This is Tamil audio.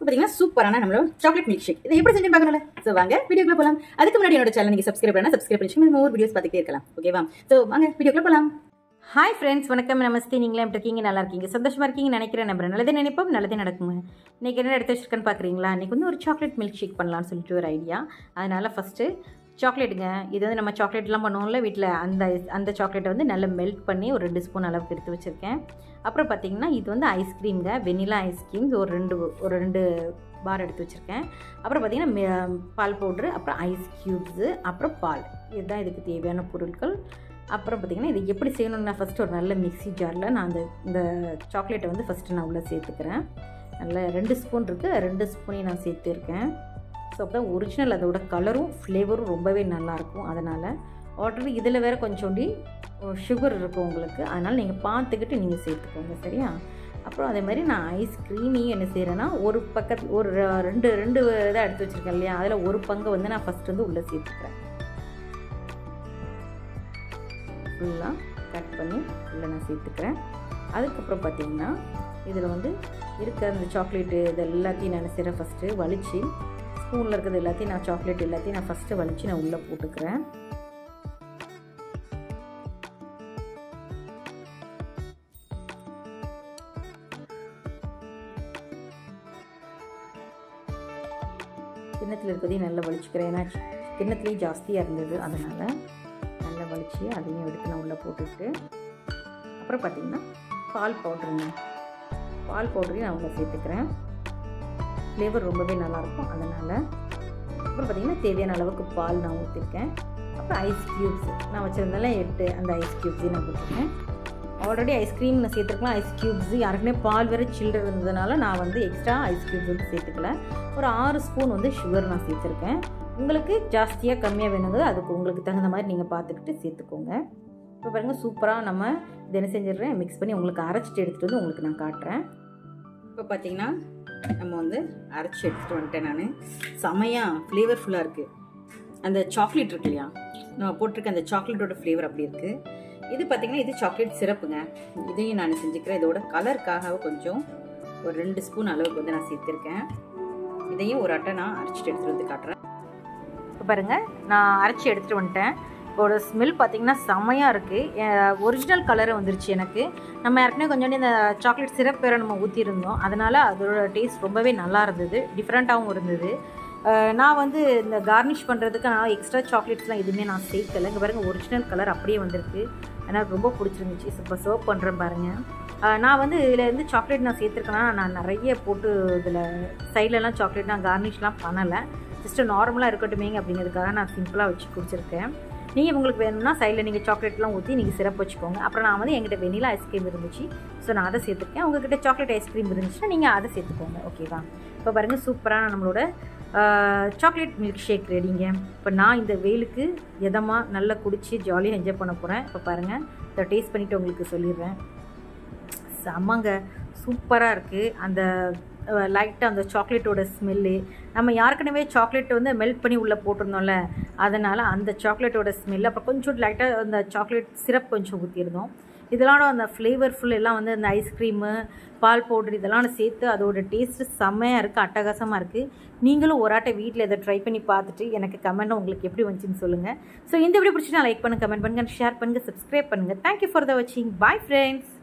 பார்த்தீங்கன்னா சூப்பரான நம்மளோட சாக்லேட் மில்க் ஷேக் இதை எப்படி செஞ்சு பார்க்கணும்ல ஸோ வாங்க வீடியோக்குள்ள போகலாம் அதுக்கு முன்னாடி என்னோட சேனல் நீங்கள் சப்ஸ்கிரைப் பண்ணா சப்ஸ்கிரைப் பண்ணி நம்ம ஒவ்வொரு வீடியோஸ் பார்த்துட்டே இருக்கலாம் ஓகேவா ஸோ வாங்க வீடியோக்குள்ள போகலாம் ஹாய் ஃப்ரெண்ட்ஸ் வணக்கம் நமஸ்தே நீங்களே எப்படி இருக்கீங்க நல்லா இருக்கீங்க சந்தோஷமா இருக்கீங்க நினைக்கிறேன் நம்புறேன் நல்லதே நினைப்போம் நல்லதே நடக்குங்க இன்னைக்கு என்ன எடுத்து வச்சிருக்கேன்னு பார்க்குறீங்களா இன்னைக்கு வந்து ஒரு சாக்லேட் மில்க் ஷேக் பண்ணலாம்னு சொல்லிட்டு ஒரு ஐடியா அதனால ஃபஸ்ட்டு சாக்லேட்டுங்க இது வந்து நம்ம சாக்லேட்லாம் பண்ணுவோம்ல வீட்டில் அந்த அந்த சாக்லேட்டை வந்து நல்லா மெல்ட் பண்ணி ஒரு ரெண்டு ஸ்பூன் அளவுக்கு எடுத்து வச்சுருக்கேன் அப்புறம் பார்த்தீங்கன்னா இது வந்து ஐஸ்கிரீம்ங்க வெனிலா ஐஸ்கிரீம் ஒரு ரெண்டு ஒரு ரெண்டு பார் எடுத்து வச்சுருக்கேன் அப்புறம் பார்த்தீங்கன்னா மெ- பால் பவுட்ரு அப்புறம் ஐஸ் க்யூப்ஸு அப்புறம் பால் இதுதான் இதுக்கு தேவையான பொருட்கள் அப்புறம் பார்த்திங்கன்னா இது எப்படி செய்யணும்னா ஃபஸ்ட்டு ஒரு நல்ல மிக்ஸி ஜாரில் நான் அந்த இந்த சாக்லேட்டை வந்து ஃபஸ்ட்டு நான் உள்ளே சேர்த்துக்கிறேன் நல்ல ரெண்டு ஸ்பூன் இருக்குது ரெண்டு ஸ்பூனையும் நான் சேர்த்துருக்கேன் ஸோ அப்போ தான் ஒரிஜினல் அதோட கலரும் ஃப்ளேவரும் ரொம்பவே நல்லாயிருக்கும் அதனால் ஆல்ரெடி இதில் வேறு கொஞ்சோண்டி சுகர் இருக்கும் உங்களுக்கு அதனால் நீங்கள் பார்த்துக்கிட்டு நீங்கள் சேர்த்துக்கோங்க சரியா அப்புறம் அதே மாதிரி நான் ஐஸ் க்ரீமையும் என்ன செய்கிறேன்னா ஒரு பக்கத்து ஒரு ர- ரெண்டு ரெண்டு இதாக எடுத்து வச்சுருக்கேன் இல்லையா அதில் ஒரு பங்கை வந்து நான் ஃபஸ்ட் வந்து உள்ளே சேர்த்துக்கிறேன் ஃபுல்லாக கட் பண்ணி உள்ளே நான் சேர்த்துக்கிறேன் அதுக்கப்புறம் பார்த்தீங்கன்னா இதில் வந்து இருக்கிற அந்த சாக்லேட்டு இது எல்லாத்தையும் நான் என்ன செய்கிறேன் ஃபஸ்ட்டு வலிச்சு ஸ்பூனில் இருக்கிறது எல்லாத்தையும் நான் சாக்லேட் எல்லாத்தையும் நான் ஃபஸ்ட்டு வலிச்சு நான் உள்ளே போட்டுக்கிறேன் கிண்ணத்தில் இருக்கிறதையும் நல்லா வலிச்சுக்கிறேன் ஏன்னா கிண்ணத்துலேயும் ஜாஸ்தியாக இருந்தது அதனால் நல்லா வலிச்சு அதையும் எடுத்து நான் உள்ளே போட்டுட்டு அப்புறம் பார்த்தீங்கன்னா பால் பவுட்ருங்க பால் பவுடரையும் நான் உள்ளே சேர்த்துக்கிறேன் ஃப்ளேவர் ரொம்பவே நல்லாயிருக்கும் அதனால் அப்புறம் பார்த்தீங்கன்னா தேவையான அளவுக்கு பால் நான் ஊற்றிருக்கேன் அப்புறம் ஐஸ் க்யூப்ஸ் நான் வச்சுருந்தால எட்டு அந்த ஐஸ் க்யூப்ஸையும் நான் போட்டிருக்கேன் ஆல்ரெடி ஐஸ்கிரீம் நான் சேர்த்துருக்கலாம் ஐஸ் க்யூப்ஸ் யாருக்குமே பால் வேறு சில்லர் இருந்ததுனால நான் வந்து எக்ஸ்ட்ரா ஐஸ் க்யூப்ஸ் வந்து சேர்த்துக்கல ஒரு ஆறு ஸ்பூன் வந்து சுகர் நான் சேர்த்துருக்கேன் உங்களுக்கு ஜாஸ்தியாக கம்மியாக வேணுங்கிறது அதுக்கு உங்களுக்கு தகுந்த மாதிரி நீங்கள் பார்த்துக்கிட்டு சேர்த்துக்கோங்க இப்போ பாருங்கள் சூப்பராக நம்ம இது என்ன செஞ்சிடுறேன் மிக்ஸ் பண்ணி உங்களுக்கு அரைச்சிட்டு எடுத்துகிட்டு வந்து உங்களுக்கு நான் காட்டுறேன் இப்போ பார்த்தீங்கன்னா நம்ம வந்து அரைச்சி எடுத்துகிட்டு வந்துட்டேன் நான் செமையாக ஃப்ளேவர்ஃபுல்லாக இருக்குது அந்த சாக்லேட் இருக்கு இல்லையா நம்ம போட்டிருக்க அந்த சாக்லேட்டோட ஃப்ளேவர் அப்படி இருக்குது இது பார்த்தீங்கன்னா இது சாக்லேட் சிறப்புங்க இதையும் நான் செஞ்சுக்கிறேன் இதோட கலருக்காக கொஞ்சம் ஒரு ரெண்டு ஸ்பூன் அளவுக்கு வந்து நான் சேர்த்துருக்கேன் இதையும் ஒரு அட்டை நான் அரைச்சிட்டு எடுத்துகிட்டு வந்து காட்டுறேன் இப்போ பாருங்கள் நான் அரைச்சி எடுத்துகிட்டு வந்துட்டேன் இதோட ஸ்மெல் பார்த்தீங்கன்னா செமையாக இருக்குது ஒரிஜினல் கலரு வந்துருச்சு எனக்கு நம்ம ஏற்கனவே கொஞ்சோண்டி இந்த சாக்லேட் சிரப் வேறு நம்ம ஊற்றிருந்தோம் அதனால் அதோட டேஸ்ட் ரொம்பவே நல்லா இருந்தது டிஃப்ரெண்ட்டாகவும் இருந்தது அஹ் நான் வந்து இந்த கார்னிஷ் பண்ணுறதுக்கு நான் எக்ஸ்ட்ரா சாக்லேட்ஸ்லாம் எதுவுமே நான் சேர்க்கலை இங்கே பாருங்கள் ஒரிஜினல் கலர் அப்படியே வந்திருக்கு எனக்கு ரொம்ப பிடிச்சிருந்துச்சு இப்போ சர்வ் பண்ணுறேன் பாருங்கள் அஹ் நான் வந்து இதில் இருந்து சாக்லேட் நான் சேர்த்துருக்கேன்னா நான் நிறைய போட்டு இதில் சைட்லலாம் சாக்லேட் நான் கார்னிஷ்லாம் பண்ணலை ஜஸ்ட்டு நார்மலாக இருக்கட்டுமேங்க அப்படிங்கிறதுக்காக நான் சிம்பிளாக வச்சு குடிச்சிருக்கேன் நீங்கள் உங்களுக்கு வேணும்னா சைடில் நீங்கள் சாக்லேட்லாம் ஊற்றி நீங்கள் சிறப்பு வச்சுக்கோங்க அப்புறம் நான் வந்து எங்கிட்ட வெனிலா ஐஸ்கிரீம் இருந்துச்சு ஸோ நான் அதை சேர்த்துருக்கேன் உங்ககிட்ட சாக்லேட் ஐஸ்கிரீம் இருந்துச்சுன்னா நீங்கள் அதை சேர்த்துக்கோங்க ஓகேவா இப்போ பாருங்கள் சூப்பரான நம்மளோட சாக்லேட் மில்க் ஷேக் ரெடிங்க இப்போ நான் இந்த வெயிலுக்கு எதமாக நல்லா குடிச்சு ஜாலியாக என்ஜாய் பண்ண போகிறேன் இப்போ பாருங்கள் இதை டேஸ்ட் பண்ணிவிட்டு உங்களுக்கு சொல்லிடுறேன் செம்மங்க சூப்பராக இருக்குது அந்த லைட்டாக அந்த சாக்லேட்டோட ஸ்மெல்லு நம்ம யாருக்கனவே சாக்லேட் வந்து மெல்ட் பண்ணி உள்ளே போட்டிருந்தோம்ல அதனால் அந்த சாக்லேட்டோட ஸ்மெல் அப்புறம் கொஞ்சம் லைட்டாக அந்த சாக்லேட் சிரப் கொஞ்சம் ஊற்றிருந்தோம் இதெல்லாம் அந்த ஃப்ளேவர்ஃபுல் எல்லாம் வந்து அந்த ஐஸ்கிரீமு பால் பவுடர் இதெல்லாம் சேர்த்து அதோட டேஸ்ட்டு செம்மையாக இருக்குது அட்டகாசமாக இருக்குது நீங்களும் ஒரு ஆட்டை வீட்டில் இதை ட்ரை பண்ணி பார்த்துட்டு எனக்கு கமெண்ட்டை உங்களுக்கு எப்படி வந்துச்சுன்னு சொல்லுங்கள் ஸோ இந்த வீடியோ பிடிச்சினா லைக் பண்ணுங்கள் கமெண்ட் பண்ணுங்கள் ஷேர் பண்ணுங்கள் சப்ஸ்கிரைப் பண்ணுங்கள் தேங்க்யூ ஃபார் த வாட்சிங் பாய் ஃப்ரெண்ட்ஸ்